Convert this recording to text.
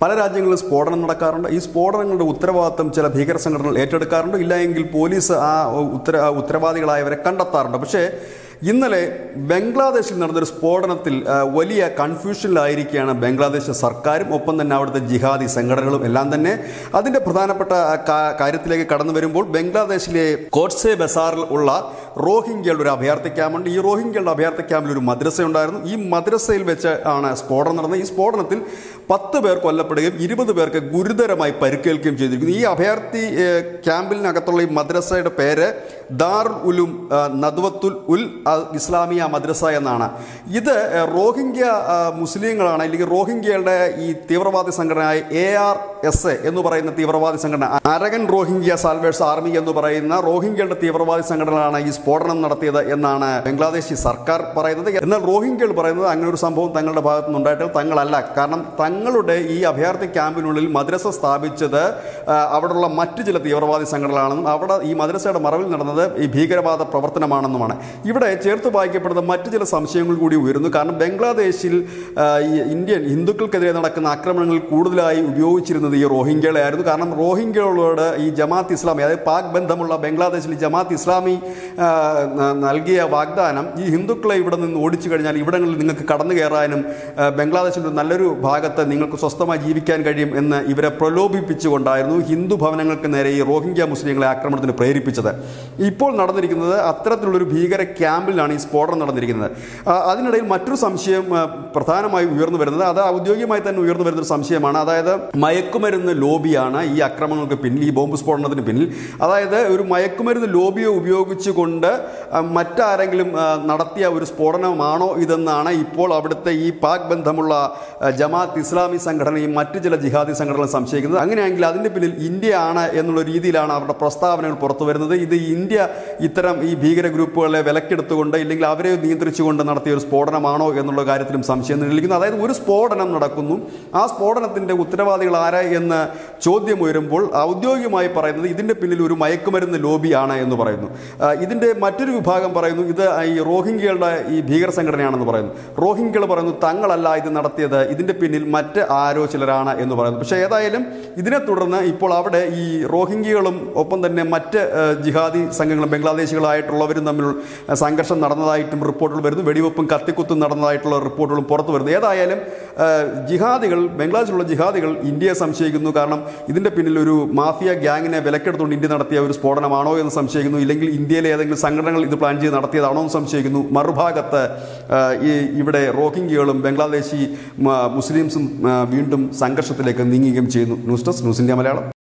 പല രാജ്യങ്ങളിലും സ്ഫോടനം നടക്കാറുണ്ട് ഈ സ്ഫോടനങ്ങളുടെ ഉത്തരവാദിത്വം ചില ഭീകര സംഘടനകൾ ഏറ്റെടുക്കാറുണ്ട് ഇല്ല എങ്കിൽ പോലീസ് ആ ഉത്തര ഉത്തരവാദികളായവരെ കണ്ടെത്താറുണ്ട് പക്ഷേ ഇന്നലെ ബംഗ്ലാദേശിൽ നടന്നൊരു സ്ഫോടനത്തിൽ ആ, വലിയ കൺഫ്യൂഷനിലായിരിക്കുകയാണ് ബംഗ്ലാദേശ് സർക്കാരും ഒപ്പം തന്നെ അവിടുത്തെ ജിഹാദി സംഘടനകളും എല്ലാം തന്നെ അതിൻ്റെ പ്രധാനപ്പെട്ട ആ, കാ- കാര്യത്തിലേക്ക് കടന്നു വരുമ്പോൾ ബംഗ്ലാദേശിലെ കോട്സെ ബസാറിൽ ഉള്ള റോഹിംഗ്യകളുടെ ഒരു അഭയാർത്ഥി ക്യാമ്പുണ്ട് ഈ റോഹിംഗ്യകളുടെ അഭയാർത്ഥി ക്യാമ്പിൽ ഒരു മദ്രസ ഉണ്ടായിരുന്നു ഈ മദ്രസയിൽ വെച്ച് ആണ് സ്ഫോടനം നടന്നത് ഈ സ്ഫോടനത്തിൽ പത്ത് പേർ കൊല്ലപ്പെടുകയും ഇരുപത് പേർക്ക് ഗുരുതരമായി പരിക്കേൽക്കുകയും ചെയ്തിരിക്കുന്നു ഈ അഭയാർത്ഥി ഏഹ്, ക്യാമ്പിനകത്തുള്ള ഈ മദ്രസയുടെ പേര് ദാറുൽ ഉലും ആ, നദ്വത്തുൽ ഉൽ അ- ഇസ്ലാമിയ മദ്രസ എന്നാണ് ഇത് ഏഹ്, റോഹിംഗ്യ ആ, മുസ്ലിങ്ങളാണ് അല്ലെങ്കിൽ റോഹിംഗ്യയുടെ ഈ തീവ്രവാദി സംഘടനയായ എ ആർ എസ് എ എന്ന് പറയുന്ന തീവ്രവാദി സംഘടന അരകൻ റോഹിംഗ്യ സാൽവേഴ്സ് ആർമി എന്ന് പറയുന്ന റോഹിംഗ്യയുടെ തീവ്രവാദി സംഘടനകളാണ് ഈ സ്ഫോടനം നടത്തിയത് എന്നാണ് ബംഗ്ലാദേശി സർക്കാർ പറയുന്നത് എന്നാൽ റോഹിംഗ്യകൾ പറയുന്നത് അങ്ങനെ ഒരു സംഭവം തങ്ങളുടെ ഭാഗത്തു നിന്നുണ്ടായിട്ടില്ല തങ്ങളല്ല കാരണം തങ്ങളുടെ ഈ അഭയാർത്ഥി ക്യാമ്പിനുള്ളിൽ മദ്രസ സ്ഥാപിച്ചത് ആ, അവിടെയുള്ള മറ്റു ചില തീവ്രവാദി സംഘടനകളാണെന്നും അവിടെ ഈ മദ്രസയുടെ മറവിൽ നടന്നത് ഈ ഭീകരവാദ പ്രവർത്തനമാണെന്നുമാണ് ഇവിടെ ചേർത്ത് വായിക്കപ്പെടുന്ന മറ്റു ചില സംശയങ്ങൾ കൂടി ഉയരുന്നു കാരണം ബംഗ്ലാദേശിൽ ആ, ഈ ഇന്ത്യൻ ഹിന്ദുക്കൾക്കെതിരെ നടക്കുന്ന ആക്രമണങ്ങളിൽ കൂടുതലായി ഉപയോഗിച്ചിരുന്നത് ഈ റോഹിംഗ്യകളെ ആയിരുന്നു കാരണം റോഹിംഗ്യകളോട് ഈ ജമാഅത്ത് ഇസ്ലാമി അതായത് പാക് ബന്ധമുള്ള ബംഗ്ലാദേശിൽ ജമാഅത്ത് ഇസ്ലാമി ആ, ന- നൽകിയ വാഗ്ദാനം ഈ ഹിന്ദുക്കളെ ഇവിടെ നിന്ന് ഓടിച്ചു കഴിഞ്ഞാൽ ഇവിടങ്ങളിൽ നിങ്ങൾക്ക് കടന്നു കയറാനും ആ, ബംഗ്ലാദേശിൻ്റെ ഒരു നല്ലൊരു ഭാഗത്ത് നിങ്ങൾക്ക് സ്വസ്ഥമായി ജീവിക്കാൻ കഴിയും എന്ന് ഇവരെ പ്രലോഭിപ്പിച്ചുകൊണ്ടായിരുന്നു ഹിന്ദു ഭവനങ്ങൾക്ക് നേരെ ഈ റോഹിംഗ്യ മുസ്ലിങ്ങളെ ആക്രമണത്തിന് പ്രേരിപ്പിച്ചത് ഇപ്പോൾ നടന്നിരിക്കുന്നത് അത്തരത്തിലുള്ളൊരു ഭീകര ക്യാമ്പിലാണ് ഈ സ്ഫോടനം നടന്നിരിക്കുന്നത് ആ, അതിനിടയിൽ മറ്റൊരു സംശയം ആ, പ്രധാനമായും ഉയർന്നു വരുന്നത് അത് ഔദ്യോഗികമായി തന്നെ ഉയർന്നു വരുന്ന ഒരു സംശയമാണ് അതായത് മയക്കുമരുന്ന് ലോബിയാണ് ഈ ആക്രമണങ്ങൾക്ക് പിന്നിൽ ഈ ബോംബ് സ്ഫോടനത്തിന് പിന്നിൽ അതായത് ഒരു മയക്കുമരുന്ന് ലോബിയെ ഉപയോഗിച്ചുകൊണ്ട് ആ, മറ്റാരെങ്കിലും ആ, നടത്തിയ ഒരു സ്ഫോടനമാണോ ഇതെന്നാണ് ഇപ്പോൾ അവിടുത്തെ ഈ പാക് ബന്ധമുള്ള ആ, ജമാഅത്ത് ഇസ്ലാമി സംഘടനയും മറ്റു ചില ജിഹാദി സംഘടനകളും സംശയിക്കുന്നത് അങ്ങനെയാണെങ്കിൽ അതിൻ്റെ പിന്നിൽ ഇന്ത്യ ആണ് എന്നുള്ള രീതിയിലാണ് അവരുടെ പ്രസ്താവനകൾ പുറത്തു വരുന്നത് ഇത് ഇന്ത്യ ഇത്തരം ഈ ഭീകര ഗ്രൂപ്പുകളെ വിലക്കെടുത്തുകൊണ്ട് ഇല്ലെങ്കിൽ അവരെ നിയന്ത്രിച്ചുകൊണ്ട് നടത്തിയ ഒരു സ്ഫോടനമാണോ എന്നുള്ള കാര്യത്തിലും സംശയം നിലനിൽക്കുന്നു അതായത് ഒരു സ്ഫോടനം നടക്കുന്നു ആ സ്ഫോടനത്തിൻ്റെ ഉത്തരവാദികൾ ആര് എന്ന് ചോദ്യം ഉയരുമ്പോൾ ഔദ്യോഗികമായി പറയുന്നത് ഇതിൻ്റെ പിന്നിൽ ഒരു മയക്കുമരുന്ന് ലോബിയാണ് എന്ന് പറയുന്നു ആ, ഇതിൻ്റെ മറ്റൊരു വിഭാഗം പറയുന്നു ഇത് ഈ റോഹിംഗ്യകളുടെ ഈ ഭീകര സംഘടനയാണെന്ന് പറയുന്നു റോഹിംഗ്യകൾ പറയുന്നു തങ്ങളല്ല ഇത് നടത്തിയത് ഇതിൻ്റെ പിന്നിൽ മറ്റ് ആരോ ചിലരാണ് എന്ന് പറയുന്നു പക്ഷേ ഏതായാലും ഇതിനെ തുടർന്ന് ഇപ്പോൾ അവിടെ ഈ റോഹിംഗ്യകളും ഒപ്പം തന്നെ മറ്റ് ആ, ജിഹാദി സംഘങ്ങളും ബംഗ്ലാദേശികളായിട്ടുള്ളവരും തമ്മിൽ ആ, സംഘർഷം നടന്നതായിട്ടും റിപ്പോർട്ടുകൾ വരുന്നു വെടിവെപ്പും കത്തിക്കുത്തും നടന്നതായിട്ടുള്ള റിപ്പോർട്ടുകളും പുറത്തു വരുന്നു ഏതായാലും ആ, ജിഹാദികൾ ബംഗ്ലാദേശിലുള്ള ജിഹാദികൾ ഇന്ത്യയെ സംശയിക്കുന്നു കാരണം ഇതിൻ്റെ പിന്നിൽ ഒരു മാഫിയ ഗ്യാങ്ങിനെ വിലക്കെടുത്തുകൊണ്ട് ഇന്ത്യ നടത്തിയ ഒരു സ്ഫോടനമാണോ എന്ന് സംശയിക്കുന്നു ഇല്ലെങ്കിൽ ഇന്ത്യയിലെ ഏതെങ്കിലും സംഘടനകൾ ഇത് പ്ലാൻ ചെയ്ത് നടത്തിയതാണോ എന്ന് സംശയിക്കുന്നു മറുഭാഗത്ത് ആ, ഈ ഇവിടെ റോഹിംഗ്യകളും ബംഗ്ലാദേശി മ- മുസ്ലിംസും ആ, വീണ്ടും സംഘർഷത്തിലേക്ക് നീങ്ങുകയും ചെയ്യുന്നു news desk news India Malayalam